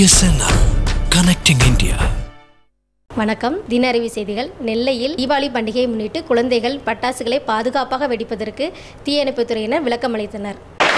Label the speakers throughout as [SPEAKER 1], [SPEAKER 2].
[SPEAKER 1] BSNL Connecting India.
[SPEAKER 2] வணக்கம் தின அறிவு செய்திகள் நெல்லையில் தீபாவளி பண்டிகையை முன்னிட்டு குழந்தைகள் பட்டாசுகளை பாதுகாப்பாக வெடிப்பதற்கு தீயணைப்புத்துறையினர் விளக்கம் அளித்தனர்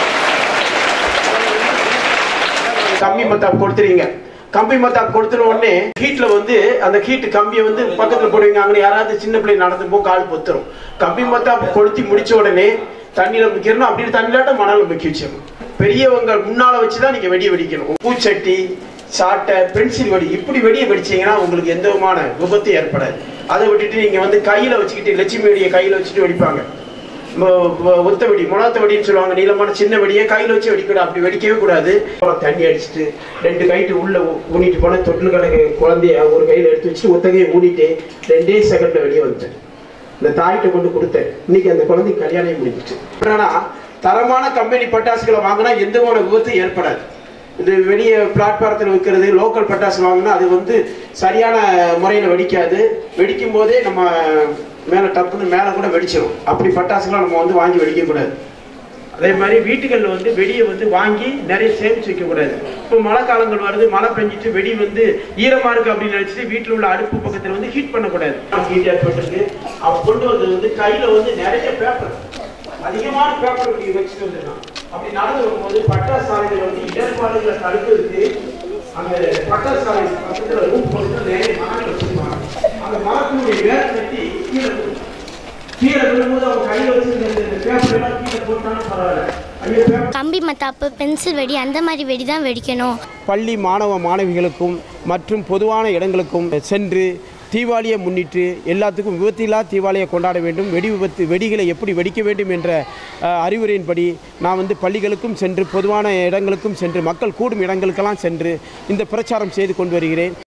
[SPEAKER 3] கம்பி மத்தாப் கொடுத்துறீங்க கம்பி மத்தாப் கொடுத்துன உடனே ஹீட்ல வந்து அந்த ஹீட் கம்பியை வந்து பக்கத்துல போடுவீங்க அங்கே யாராவது சின்ன பிள்ளை நடந்து போ கால் பொத்துரும் கம்பி மத்தாப் கொளுத்தி முடிச்ச உடனே தண்ணியில முக்கிடணும் அப்படி தண்ணிலாட்ட மணல முக்கி வச்சிடணும் பெரியவங்க முன்னால வச்சுதான் நீங்க வெடியை வெடிக்கணும் பூச்சட்டி சாட்டை பென்சில் வெடி இப்படி வெடியை வெடிச்சீங்கன்னா உங்களுக்கு எந்த விதமான விபத்து ஏற்படாது அதை விட்டுட்டு நீங்க வந்து கையில வச்சுக்கிட்டு லட்சுமி வெடியை கையில வச்சுட்டு வெடிப்பாங்க ம- ம- ஒத்த வெடி முனாத்த வெடின்னு சொல்லுவாங்க நீளமான சின்ன வெடியை கையில வச்சு வெடிக்கூடாது அப்படி வெடிக்கவே கூடாது அப்புறம் தண்ணி அடிச்சுட்டு ரெண்டு கைட்டு உள்ள ஊ- ஊனிட்டு போன தொட்டில் கிடக்கு குழந்தைய ஒரு கையில எடுத்து வச்சுட்டு ஒத்த கையை ஊனிட்டு ரெண்டே செகண்ட்ல வெளியே வந்துட்டேன் இந்த தாய்கிட்ட கொண்டு கொடுத்தேன் இன்னைக்கு அந்த குழந்தைக்கு கல்யாணம் முடிஞ்சிச்சு ஆனா தரமான கம்பெனி பட்டாசுகளை வாங்கினா எந்த ஒரு விபத்தும் ஏற்படாது இது வெளியே பிளாட்பாரத்தில் விற்கிறது லோக்கல் பட்டாசு வாங்கினா அது வந்து சரியான முறையில் வெடிக்காது வெடிக்கும் போதே நம்ம மேலே டப்புன்னு மேலே கூட வெடிச்சிடும் அப்படி பட்டாசுலாம் நம்ம வந்து வாங்கி வெடிக்கக்கூடாது அதே மாதிரி வீட்டுகளில் வந்து வெடியை வந்து வாங்கி நிறைய சேமிச்சு வைக்கக்கூடாது இப்போ மழை காலங்கள் வருது மழை பெஞ்சிட்டு வெடி வந்து ஈரமா இருக்கு அப்படின்னு நினைச்சிட்டு வீட்டில் உள்ள அடுப்பு பக்கத்தில் வந்து ஹீட் பண்ணக்கூடாது ஹீட் ஏற்பட்டிருக்கு அப்ப கொண்டு வந்தது வந்து கையில வந்து நிறைய பேப்பர் அதிகமான பேப்பர் இப்படி வச்சுட்டு வந்துடலாம் அப்படி நடந்து வரும்போது பட்டாசு சாலைகள் வந்து இடர்பாடுகளை தடுக்கிறதுக்கு அந்த பட்டாசு சாலை பக்கத்தில் ரூம் போட்டு நிறைய மரங்கள் வச்சிருப்பாங்க அந்த மரத்தினுடைய வேர் கட்டி கீழே விழும். கீழே விழும்போது அவங்க கையில் வச்சிருந்த இந்த பேப்பர் எல்லாம் கீழே போட்டாலும் பரவாயில்ல ஐயோ பேப்பர்
[SPEAKER 4] கம்பி மத்தாப்பு பென்சில் வெடி அந்த மாதிரி வெடி தான் வெடிக்கணும்
[SPEAKER 3] பள்ளி மாணவ மாணவிகளுக்கும் மற்றும் பொதுவான இடங்களுக்கும் சென்று தீபாவளியை முன்னிட்டு எல்லாத்துக்கும் விபத்தில்லா தீபாவளியை கொண்டாட வேண்டும் வெடி விபத்து வெடிகளை எப்படி வெடிக்க வேண்டும் என்ற அஹ், அறிவுரையின்படி நான் வந்து பள்ளிகளுக்கும் சென்று பொதுவான இடங்களுக்கும் சென்று மக்கள் கூடும் இடங்களுக்கெல்லாம் சென்று இந்த பிரச்சாரம் செய்து கொண்டு வருகிறேன்